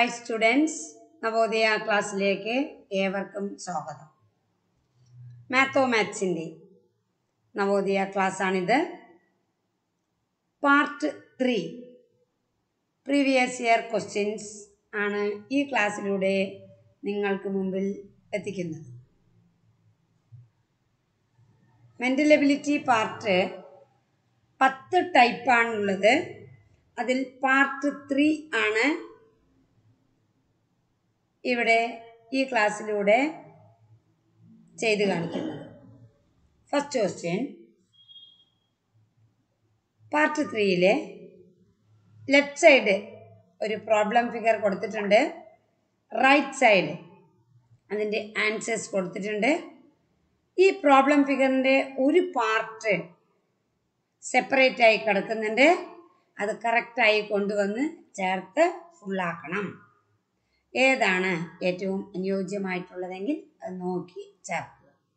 hi students Navodaya ക്ലാസ്സിലേക്ക് ഏവർക്കും സ്വാഗതം മാത്തോ മാത്സിൻ്റെ നവോദയ ക്ലാസ്സാണിത് part three previous year questions ആണ് ഈ ക്ലാസ്സിലൂടെ നിങ്ങൾക്ക് മുമ്പിൽ എത്തിക്കുന്നത് മെൻ്റൽ എബിലിറ്റി പാർട്ട് പത്ത് ടൈപ്പാണുള്ളത് അതിൽ പാർട്ട് ത്രീ ആണ് ഇവിടെ ഈ ക്ലാസ്സിലൂടെ ചെയ്ത് കാണിക്കുന്നത് ഫസ്റ്റ് ക്വസ്റ്റ്യൻ പാർട്ട് ത്രീയിലെ ലെഫ്റ്റ് സൈഡ് ഒരു പ്രോബ്ലം ഫിഗർ കൊടുത്തിട്ടുണ്ട് റൈറ്റ് സൈഡ് അതിൻ്റെ ആൻസേഴ്സ് കൊടുത്തിട്ടുണ്ട് ഈ പ്രോബ്ലം ഫിഗറിൻ്റെ ഒരു പാർട്ട് സെപ്പറേറ്റ് ആയി കിടക്കുന്നുണ്ട് അത് കറക്റ്റായി കൊണ്ടുവന്ന് ചേർത്ത് ഫുള്ളാക്കണം ഏതാണ് ഏറ്റവും അനുയോജ്യമായിട്ടുള്ളതെങ്കിൽ അത് നോക്കി ചേർക്കുക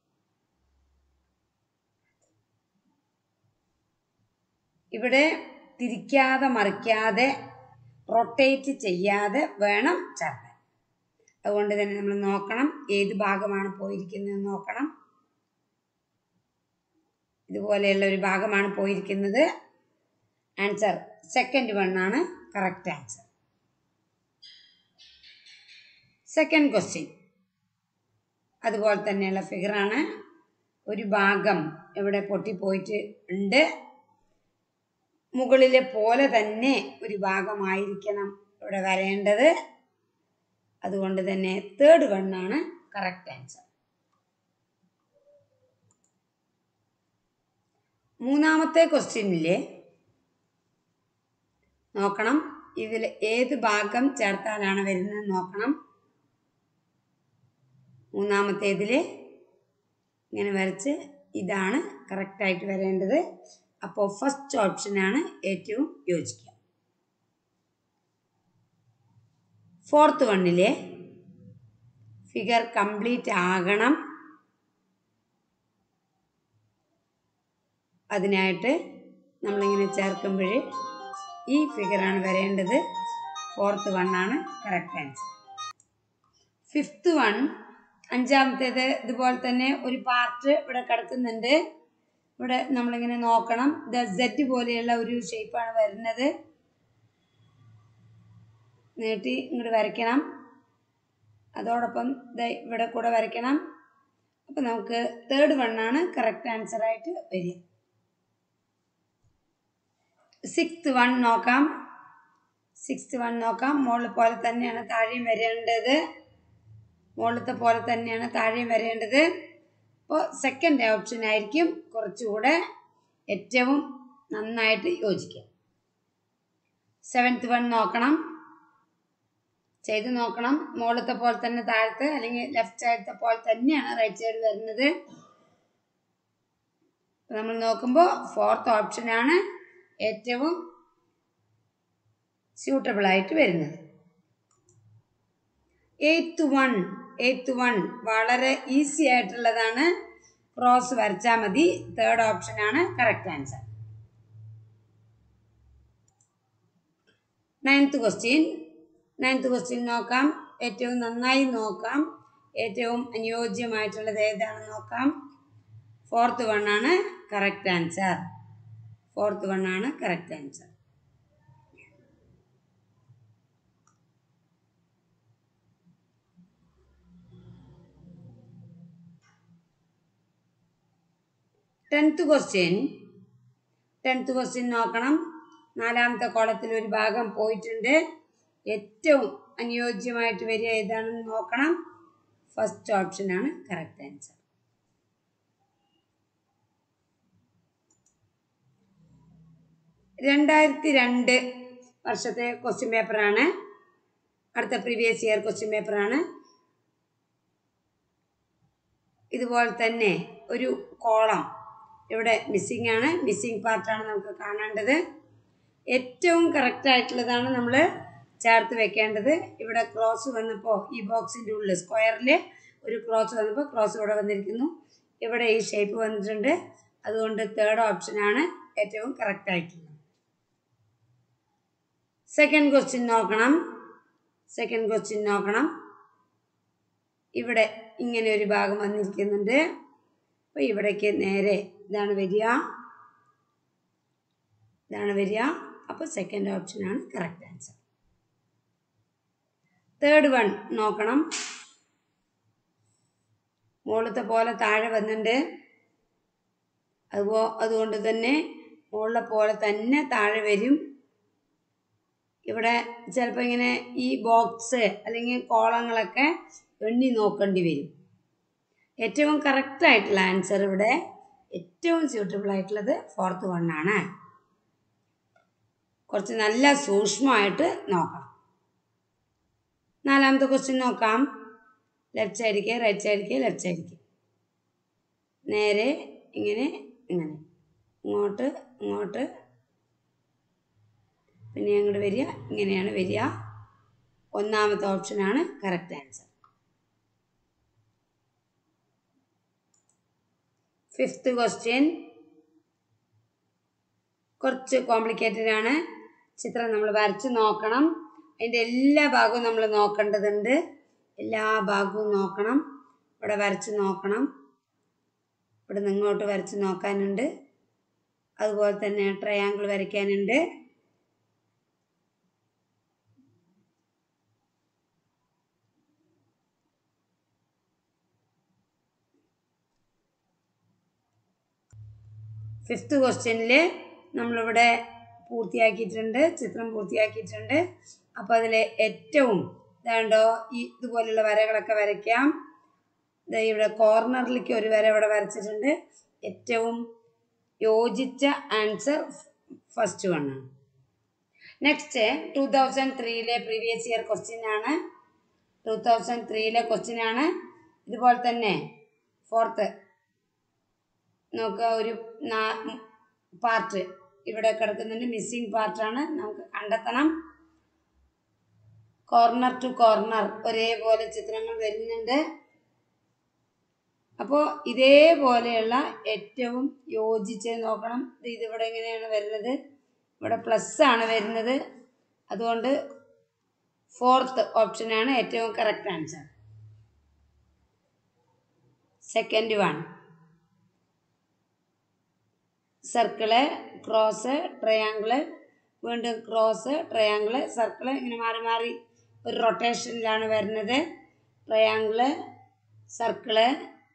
ഇവിടെ തിരിക്കാതെ മറിക്കാതെ റൊട്ടേറ്റ് ചെയ്യാതെ വേണം ചേർക്കാൻ അതുകൊണ്ട് തന്നെ നമ്മൾ നോക്കണം ഏത് ഭാഗമാണ് പോയിരിക്കുന്നത് നോക്കണം ഇതുപോലെയുള്ള ഒരു ഭാഗമാണ് പോയിരിക്കുന്നത് ആൻസർ സെക്കൻഡ് വൺ ആണ് കറക്റ്റ് ആൻസർ സെക്കൻഡ് ക്വസ്റ്റ്യൻ അതുപോലെ തന്നെയുള്ള ഫിഗറാണ് ഒരു ഭാഗം ഇവിടെ പൊട്ടിപ്പോയിട്ട് ഉണ്ട് മുകളിലെ പോലെ തന്നെ ഒരു ഭാഗമായിരിക്കണം ഇവിടെ വരേണ്ടത് അതുകൊണ്ട് തന്നെ തേർഡ് വണ്ണാണ് കറക്റ്റ് ആൻസർ മൂന്നാമത്തെ ക്വസ്റ്റ്യനിലെ നോക്കണം ഇതിൽ ഏത് ഭാഗം ചേർത്താലാണ് വരുന്നത് നോക്കണം മൂന്നാമത്തേതിൽ ഇങ്ങനെ വരച്ച് ഇതാണ് കറക്റ്റായിട്ട് വരേണ്ടത് അപ്പോൾ ഫസ്റ്റ് ഓപ്ഷനാണ് ഏറ്റവും യോജിക്കുക ഫോർത്ത് വണ്ണിലെ ഫിഗർ കംപ്ലീറ്റ് ആകണം അതിനായിട്ട് നമ്മളിങ്ങനെ ചേർക്കുമ്പോൾ ഈ ഫിഗറാണ് വരേണ്ടത് ഫോർത്ത് വണ്ണാണ് കറക്റ്റ് ആൻസർ ഫിഫ്ത്ത് വൺ അഞ്ചാമത്തേത് ഇതുപോലെ തന്നെ ഒരു പാർട്ട് ഇവിടെ കിടക്കുന്നുണ്ട് ഇവിടെ നമ്മളിങ്ങനെ നോക്കണം ദ സെറ്റ് പോലെയുള്ള ഒരു ഷേപ്പാണ് വരുന്നത് നീട്ടി ഇങ്ങോട്ട് വരയ്ക്കണം അതോടൊപ്പം ഇവിടെ കൂടെ വരയ്ക്കണം അപ്പം നമുക്ക് തേർഡ് വണ്ണാണ് കറക്റ്റ് ആൻസറായിട്ട് വരിക സിക്സ്ത് വൺ നോക്കാം സിക്സ്ത് വൺ നോക്കാം മുകളിൽ പോലെ തന്നെയാണ് താഴെയും വരേണ്ടത് മുകളിലത്തെ പോലെ തന്നെയാണ് താഴെയും വരേണ്ടത് അപ്പോൾ സെക്കൻഡ് ഓപ്ഷൻ ആയിരിക്കും കുറച്ചുകൂടെ ഏറ്റവും നന്നായിട്ട് യോജിക്കുക സെവൻത്ത് വൺ നോക്കണം ചെയ്ത് നോക്കണം മുകളിലത്തെ പോലെ തന്നെ താഴത്ത് അല്ലെങ്കിൽ ലെഫ്റ്റ് സൈഡത്തെ പോലെ തന്നെയാണ് റൈറ്റ് സൈഡ് വരുന്നത് നമ്മൾ നോക്കുമ്പോൾ ഫോർത്ത് ഓപ്ഷനാണ് ഏറ്റവും സ്യൂട്ടബിൾ ആയിട്ട് വരുന്നത് എയ്ത്ത് വൺ എയ്ത്ത് വൺ വളരെ ഈസി ആയിട്ടുള്ളതാണ് ക്രോസ് വരച്ചാൽ മതി തേർഡ് ഓപ്ഷനാണ് correct answer ninth question ninth question നോക്കാം ഏറ്റവും നന്നായി നോക്കാം ഏറ്റവും അനുയോജ്യമായിട്ടുള്ളത് ഏതാണെന്ന് നോക്കാം ഫോർത്ത് വൺ ആണ് കറക്റ്റ് ആൻസർ ഫോർത്ത് വൺ ആണ് correct answer tenth question tenth question നോക്കണം നാലാമത്തെ കോളത്തിൽ ഒരു ഭാഗം പോയിട്ടുണ്ട് ഏറ്റവും അനുയോജ്യമായിട്ട് വരിക ഏതാണെന്ന് നോക്കണം ഫസ്റ്റ് ഓപ്ഷനാണ് കറക്റ്റ് ആൻസർ രണ്ടായിരത്തി രണ്ട് വർഷത്തെ ക്വസ്റ്റ്യൻ പേപ്പറാണ് അടുത്ത പ്രീവിയസ് ഇയർ ക്വസ്റ്റ്യൻ പേപ്പറാണ് ഇതുപോലെ തന്നെ ഒരു കോളം ഇവിടെ മിസ്സിംഗ് ആണ് മിസ്സിംഗ് പാർട്ടാണ് നമുക്ക് കാണേണ്ടത് ഏറ്റവും കറക്റ്റ് ആയിട്ടുള്ളതാണ് നമ്മൾ ചേർത്ത് വെക്കേണ്ടത് ഇവിടെ ക്രോസ് വന്നപ്പോൾ ഈ ബോക്സിൻ്റെ ഉള്ളിൽ സ്ക്വയറിൽ ഒരു ക്രോസ് വന്നപ്പോൾ ക്രോസ് ഇവിടെ വന്നിരിക്കുന്നു ഇവിടെ ഈ ഷേപ്പ് വന്നിട്ടുണ്ട് അതുകൊണ്ട് തേർഡ് ഓപ്ഷനാണ് ഏറ്റവും കറക്റ്റ് ആയിട്ടുള്ളത് സെക്കൻഡ് ക്വസ്റ്റ്യൻ നോക്കണം സെക്കൻഡ് ക്വസ്റ്റ്യൻ നോക്കണം ഇവിടെ ഇങ്ങനെ ഒരു ഭാഗം വന്നിരിക്കുന്നുണ്ട് അപ്പോൾ ഇവിടേക്ക് നേരെ ഇതാണ് വരിക ഇതാണ് വരിക അപ്പോൾ സെക്കൻഡ് ഓപ്ഷനാണ് കറക്റ്റ് ആൻസർ തേർഡ് വൺ നോക്കണം മുകളിലത്തെ പോലെ താഴെ വന്നിട്ടുണ്ട് അതുപോ അതുകൊണ്ട് തന്നെ മുകളിലെ പോലെ തന്നെ താഴെ വരും ഇവിടെ ചിലപ്പോൾ ഇങ്ങനെ ഈ ബോക്സ് അല്ലെങ്കിൽ കോളങ്ങളൊക്കെ എണ്ണി നോക്കേണ്ടി വരും ഏറ്റവും കറക്റ്റ് ആയിട്ടുള്ള ആൻസർ ഇവിടെ ഏറ്റവും സ്യൂട്ടബിൾ ആയിട്ടുള്ളത് ഫോർത്ത് വൺ ആണ് കുറച്ച് നല്ല സൂക്ഷ്മമായിട്ട് നോക്കണം നാലാമത്തെ ക്വസ്റ്റ്യൻ നോക്കാം ലെഫ്റ്റ് സൈഡിലേക്ക് റൈറ്റ് സൈഡിലേക്ക് ലെഫ്റ്റ് സൈഡിലേക്ക് നേരെ ഇങ്ങനെ ഇങ്ങനെ ഇങ്ങോട്ട് ഇങ്ങോട്ട് പിന്നെ അങ്ങോട്ട് വരിക ഇങ്ങനെയാണ് വരിക ഒന്നാമത്തെ ഓപ്ഷനാണ് കറക്റ്റ് ആൻസർ ഫിഫ്ത്ത് ക്വസ്റ്റ്യൻ കുറച്ച് കോംപ്ലിക്കേറ്റഡ് ആണ് ചിത്രം നമ്മൾ വരച്ച് നോക്കണം അതിൻ്റെ എല്ലാ ഭാഗവും നമ്മൾ നോക്കേണ്ടതുണ്ട് എല്ലാ ഭാഗവും നോക്കണം ഇവിടെ വരച്ച് നോക്കണം ഇവിടെ നിന്ന് ഇങ്ങോട്ട് വരച്ച് നോക്കാനുണ്ട് അതുപോലെ തന്നെ ട്രയാങ്കിൾ വരയ്ക്കാനുണ്ട് ഫിഫ്ത്ത് ക്വസ്റ്റ്യനിൽ നമ്മളിവിടെ പൂർത്തിയാക്കിയിട്ടുണ്ട് ചിത്രം പൂർത്തിയാക്കിയിട്ടുണ്ട് അപ്പോൾ അതിൽ ഏറ്റവും ഇതാണ്ടോ ഈ ഇതുപോലുള്ള വരകളൊക്കെ വരയ്ക്കാം ദേ ഇവിടെ കോർണറിലേക്ക് ഒരു വര ഇവിടെ വരച്ചിട്ടുണ്ട് ഏറ്റവും യോജിച്ച ആൻസർ ഫസ്റ്റ് വൺ ആണ് നെക്സ്റ്റ് ടൂ തൗസൻഡ് ത്രീയിലെ പ്രീവിയസ് ഇയർ ക്വസ്റ്റ്യൻ ആണ് ടൂ തൗസൻഡ് ത്രീയിലെ ക്വസ്റ്റ്യൻ ആണ് ഇതുപോലെ തന്നെ ഫോർത്ത് നോക്കുക ഒരു പാർട്ട് ഇവിടെ കിടക്കുന്നുണ്ട് മിസ്സിങ് പാർട്ടാണ് നമുക്ക് കണ്ടെത്തണം കോർണർ ടു കോർണർ ഒരേപോലെ ചിത്രങ്ങൾ വരുന്നുണ്ട് അപ്പോൾ ഇതേപോലെയുള്ള ഏറ്റവും യോജിച്ച് നോക്കണം ഇത് ഇതിവിടെ എങ്ങനെയാണ് വരുന്നത് ഇവിടെ പ്ലസ് ആണ് വരുന്നത് അതുകൊണ്ട് ഫോർത്ത് ഓപ്ഷനാണ് ഏറ്റവും correct answer second one circle cross triangle വീണ്ടും ക്രോസ് ട്രയാങ്കിള് സർക്കിള് ഇങ്ങനെ മാറി മാറി ഒരു റൊട്ടേഷനിലാണ് വരുന്നത് ട്രയാങ്കിള് സർക്കിള്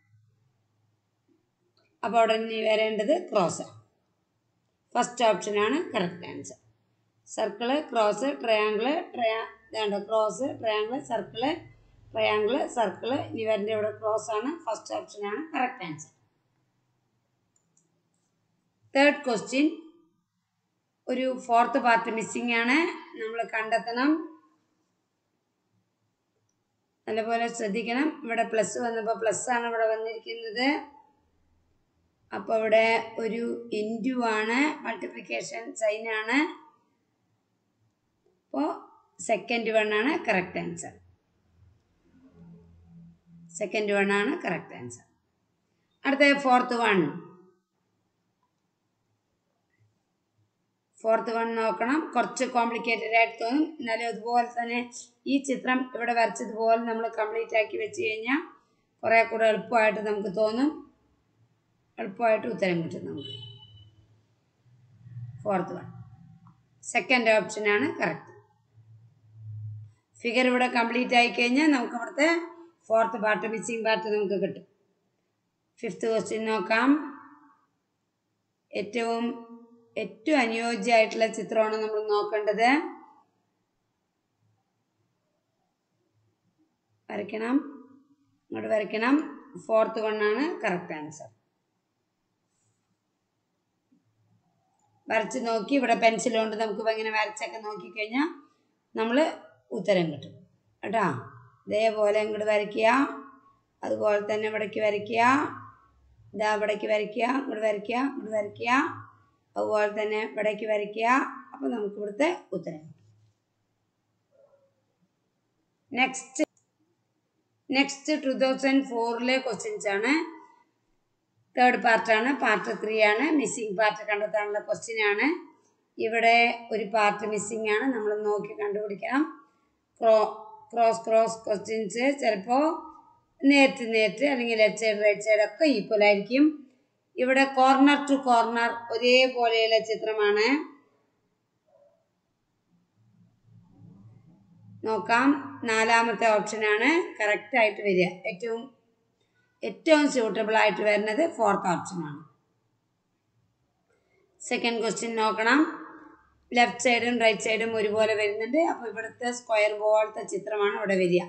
അപ്പോൾ അവിടെ ഇനി വരേണ്ടത് ക്രോസ് ഫസ്റ്റ് ഓപ്ഷനാണ് correct answer circle cross triangle ട്രയാ ഇതാണ്ട് cross triangle circle triangle circle ഇനി വരേണ്ട ഇവിടെ ക്രോസ് ആണ് ഫസ്റ്റ് ഓപ്ഷനാണ് കറക്റ്റ് ആൻസർ തേർഡ് ക്വസ്റ്റ്യൻ ഒരു ഫോർത്ത് പാർട്ട് മിസ്സിംഗ് ആണ് നമ്മൾ കണ്ടെത്തണം നല്ലപോലെ ശ്രദ്ധിക്കണം ഇവിടെ പ്ലസ് വന്നപ്പോൾ പ്ലസ് ആണ് ഇവിടെ വന്നിരിക്കുന്നത് അപ്പോൾ ഇവിടെ ഒരു ഇൻറ്റു ആണ് മൾട്ടിപ്ലിക്കേഷൻ സൈൻ ആണ് അപ്പോൾ സെക്കൻഡ് വൺ ആണ് കറക്റ്റ് ആൻസർ സെക്കൻഡ് വൺ ആണ് കറക്റ്റ് ആൻസർ അടുത്ത ഫോർത്ത് വൺ ഫോർത്ത് വൺ നോക്കണം കുറച്ച് കോംപ്ലിക്കേറ്റഡ് ആയിട്ട് തോന്നും എന്നാലും അതുപോലെ തന്നെ ഈ ചിത്രം ഇവിടെ വരച്ചതുപോലെ നമ്മൾ കംപ്ലീറ്റ് ആക്കി വെച്ച് കഴിഞ്ഞാൽ കുറേ കൂടെ എളുപ്പമായിട്ട് നമുക്ക് തോന്നും എളുപ്പമായിട്ട് ഉത്തരം കിട്ടും നമുക്ക് ഫോർത്ത് വൺ സെക്കൻഡ് ഓപ്ഷനാണ് കറക്റ്റ് ഫിഗർ ഇവിടെ കംപ്ലീറ്റ് ആയി കഴിഞ്ഞാൽ നമുക്ക് ഇവിടുത്തെ ഫോർത്ത് പാർട്ട് മിസ്സിങ് പാർട്ട് നമുക്ക് കിട്ടും ഫിഫ്ത്ത് ക്വസ്റ്റ്യൻ നോക്കാം ഏറ്റവും ഏറ്റവും അനുയോജ്യമായിട്ടുള്ള ചിത്രമാണ് നമ്മൾ നോക്കേണ്ടത് വരയ്ക്കണം ഇങ്ങോട്ട് വരയ്ക്കണം ഫോർത്ത് വൺ ആണ് കറക്റ്റ് ആൻസർ വരച്ച് നോക്കി ഇവിടെ പെൻസിൽ കൊണ്ട് നമുക്ക് ഇങ്ങനെ വരച്ചൊക്കെ നോക്കിക്കഴിഞ്ഞാൽ നമ്മൾ ഉത്തരം കിട്ടും കേട്ടോ ഇതേപോലെ ഇങ്ങോട്ട് വരയ്ക്കുക അതുപോലെ തന്നെ ഇവിടേക്ക് വരയ്ക്കുക ഇതാ ഇവിടേക്ക് വരയ്ക്കുക ഇങ്ങോട്ട് വരയ്ക്കുക ഇങ്ങോട്ട് വരയ്ക്കുക അതുപോലെ തന്നെ ഇവിടേക്ക് വരയ്ക്കുക അപ്പോൾ നമുക്ക് ഇവിടുത്തെ ഉത്തരം നെക്സ്റ്റ് നെക്സ്റ്റ് ടു തൗസൻഡ് ഫോറിലെ ക്വസ്റ്റ്യൻസ് ആണ് തേർഡ് പാർട്ടാണ് പാർട്ട് ത്രീ ആണ് മിസ്സിങ് പാർട്ട് കണ്ടെത്താനുള്ള ക്വസ്റ്റ്യൻ ആണ് ഇവിടെ ഒരു പാർട്ട് മിസ്സിങ് ആണ് നമ്മൾ നോക്കി കണ്ടുപിടിക്കണം ക്രോ ക്രോസ് ക്രോസ് ക്വസ്റ്റ്യൻസ് ചിലപ്പോൾ നേരിട്ട് നേരിട്ട് അല്ലെങ്കിൽ ലെഫ്റ്റ് സൈഡ് റൈറ്റ് സൈഡ് ഒക്കെ ഈക്വൽ ആയിരിക്കും ഇവിടെ കോർണർ ടു കോർണർ ഒരേപോലെയുള്ള ചിത്രമാണ് നോക്കാം നാലാമത്തെ ഓപ്ഷനാണ് കറക്റ്റ് ആയിട്ട് വരിക ഏറ്റവും ഏറ്റവും സ്യൂട്ടബിൾ ആയിട്ട് വരുന്നത് ഫോർത്ത് ഓപ്ഷനാണ് സെക്കൻഡ് ക്വസ്റ്റ്യൻ നോക്കണം ലെഫ്റ്റ് സൈഡും റൈറ്റ് സൈഡും ഒരുപോലെ വരുന്നുണ്ട് അപ്പോൾ ഇവിടുത്തെ സ്ക്വയർ പോലത്തെ ചിത്രമാണ് ഇവിടെ വരിക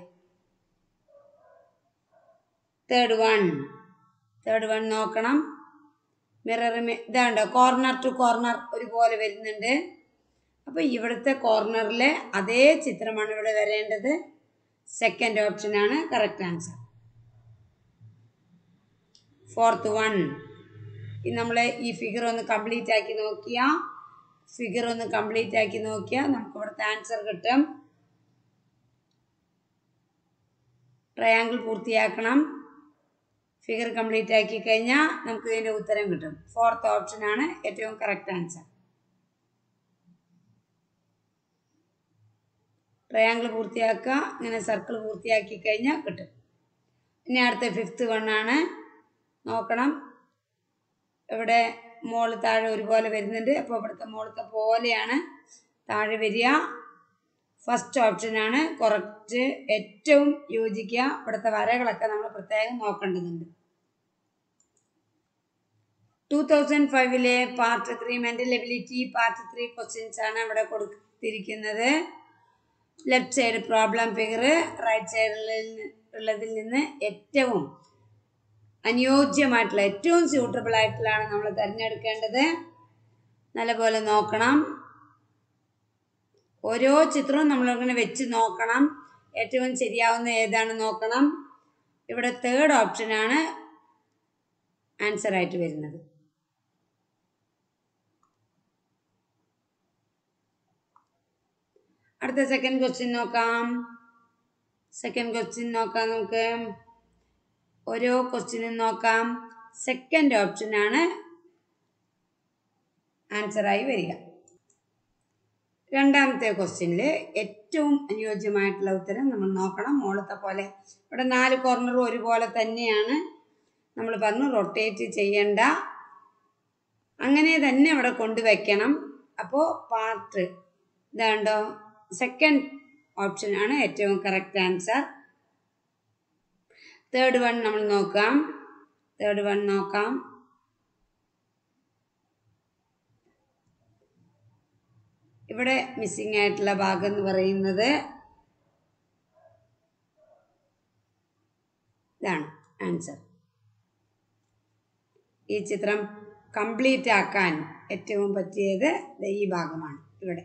തേർഡ് വൺ തേർഡ് വൺ നോക്കണം മിറർ ഇതാണ്ടോ കോർണർ ടു കോർണർ ഒരുപോലെ വരുന്നുണ്ട് അപ്പോൾ ഇവിടുത്തെ കോർണറിലെ അതേ ചിത്രമാണ് ഇവിടെ വരേണ്ടത് സെക്കൻഡ് ഓപ്ഷനാണ് കറക്റ്റ് ആൻസർ ഫോർത്ത് വൺ നമ്മൾ ഈ ഫിഗർ ഒന്ന് കംപ്ലീറ്റ് ആക്കി നോക്കിയാൽ ഫിഗർ ഒന്ന് കംപ്ലീറ്റ് ആക്കി നോക്കിയാൽ നമുക്ക് ഇവിടുത്തെ ആൻസർ കിട്ടും ട്രയാങ്കിൾ പൂർത്തിയാക്കണം ഫിഗർ കംപ്ലീറ്റ് ആക്കി കഴിഞ്ഞാൽ നമുക്ക് ഇതിൻ്റെ ഉത്തരം കിട്ടും ഫോർത്ത് ഓപ്ഷനാണ് ഏറ്റവും കറക്റ്റ് ആൻസർ ട്രയാങ്കിൾ പൂർത്തിയാക്കുക ഇങ്ങനെ സർക്കിൾ പൂർത്തിയാക്കി കഴിഞ്ഞാൽ കിട്ടും ഇനി അടുത്ത ഫിഫ്ത്ത് വണ്ണാണ് നോക്കണം ഇവിടെ മോള് താഴെ ഒരുപോലെ വരുന്നുണ്ട് അപ്പോൾ ഇവിടുത്തെ മോളത്തെ പോലെയാണ് താഴെ വരിക ഫസ്റ്റ് ഓപ്ഷനാണ് കുറച്ച് ഏറ്റവും യോജിക്കുക ഇവിടുത്തെ വരകളൊക്കെ നമ്മൾ പ്രത്യേകം നോക്കേണ്ടതുണ്ട് ടൂ തൗസൻഡ് ഫൈവിലെ part three mental ability part three questions ആണ് ഇവിടെ കൊടുത്തിരിക്കുന്നത് left side problem figure right സൈഡിൽ ഉള്ളതിൽ നിന്ന് ഏറ്റവും അനുയോജ്യമായിട്ടുള്ള ഏറ്റവും സ്യൂട്ടബിൾ ആയിട്ടുള്ളതാണ് നമ്മൾ തിരഞ്ഞെടുക്കേണ്ടത് നല്ലപോലെ നോക്കണം ഓരോ ചിത്രവും നമ്മളിങ്ങനെ വെച്ച് നോക്കണം ഏറ്റവും ശരിയാവുന്ന ഏതാണ് നോക്കണം ഇവിടെ തേർഡ് ഓപ്ഷനാണ് ആൻസർ ആയിട്ട് വരുന്നത് അടുത്ത സെക്കൻഡ് ക്വസ്റ്റ്യൻ നോക്കാം സെക്കൻഡ് ക്വസ്റ്റ്യൻ നോക്കാം നമുക്ക് ഓരോ ക്വസ്റ്റ്യനും നോക്കാം സെക്കൻഡ് ഓപ്ഷനാണ് ആൻസറായി വരിക രണ്ടാമത്തെ ക്വസ്റ്റ്യനിൽ ഏറ്റവും അനുയോജ്യമായിട്ടുള്ള ഉത്തരം നമ്മൾ നോക്കണം മോളത്തെ പോലെ ഇവിടെ നാല് കോർണറും ഒരുപോലെ തന്നെയാണ് നമ്മൾ പറഞ്ഞു റൊട്ടേറ്റ് ചെയ്യണ്ട അങ്ങനെ തന്നെ ഇവിടെ കൊണ്ടുവയ്ക്കണം അപ്പോൾ പാർട്ട് ഇതാണ്ടോ സെക്കൻഡ് ഓപ്ഷനാണ് ഏറ്റവും കറക്റ്റ് ആൻസർ തേർഡ് വൺ നമ്മൾ നോക്കാം തേർഡ് വൺ നോക്കാം ഇവിടെ മിസ്സിംഗ് ആയിട്ടുള്ള ഭാഗം എന്ന് പറയുന്നത് ഇതാണ് ആൻസർ ഈ ചിത്രം കംപ്ലീറ്റ് ആക്കാൻ ഏറ്റവും പറ്റിയത് ഈ ഭാഗമാണ് ഇവിടെ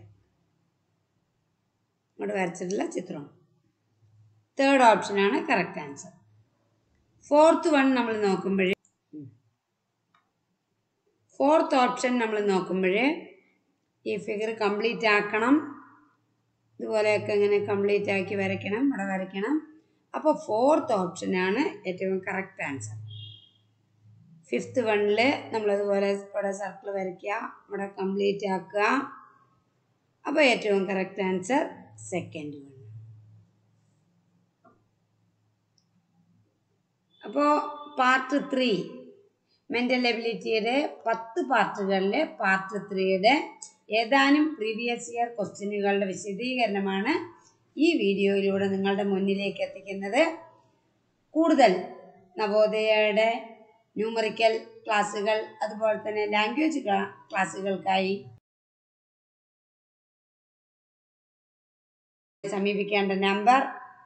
ഇവിടെ വരച്ചിട്ടുള്ള ചിത്രം തേർഡ് ഓപ്ഷനാണ് കറക്റ്റ് ആൻസർ ഫോർത്ത് വൺ നമ്മൾ നോക്കുമ്പോൾ ഫോർത്ത് ഓപ്ഷൻ നമ്മൾ നോക്കുമ്പോൾ ഈ ഫിഗർ കംപ്ലീറ്റ് ആക്കണം ഇതുപോലെയൊക്കെ ഇങ്ങനെ കംപ്ലീറ്റ് ആക്കി വരയ്ക്കണം ഇവിടെ വരയ്ക്കണം അപ്പോൾ ഫോർത്ത് ഓപ്ഷനാണ് ഏറ്റവും കറക്റ്റ് ആൻസർ ഫിഫ്ത്ത് വണ്ണിൽ നമ്മളതുപോലെ ഇവിടെ സർക്കിൾ വരയ്ക്കുക ഇവിടെ കംപ്ലീറ്റ് ആക്കുക അപ്പോൾ ഏറ്റവും കറക്റ്റ് ആൻസർ സെക്കൻഡ് വൺ അപ്പോൾ പാർട്ട് ത്രീ മെൻ്റൽ എബിലിറ്റിയുടെ പത്ത് പാർട്ടുകളിലെ പാർട്ട് ത്രീയുടെ ഏതാനും പ്രീവിയസ് ഇയർ ക്വസ്റ്റ്യനുകളുടെ വിശദീകരണമാണ് ഈ വീഡിയോയിലൂടെ നിങ്ങളുടെ മുന്നിലേക്ക് എത്തിക്കുന്നത് കൂടുതൽ നവോദയയുടെ ന്യൂമറിക്കൽ ക്ലാസ്സുകൾ അതുപോലെ തന്നെ ലാംഗ്വേജ് ക്ലാസ്സുകൾക്കായി സമീപിക്കേണ്ട number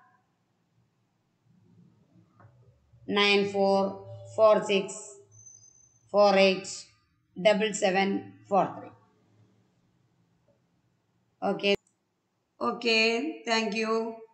nine four four six four eight double seven four three okay okay thank U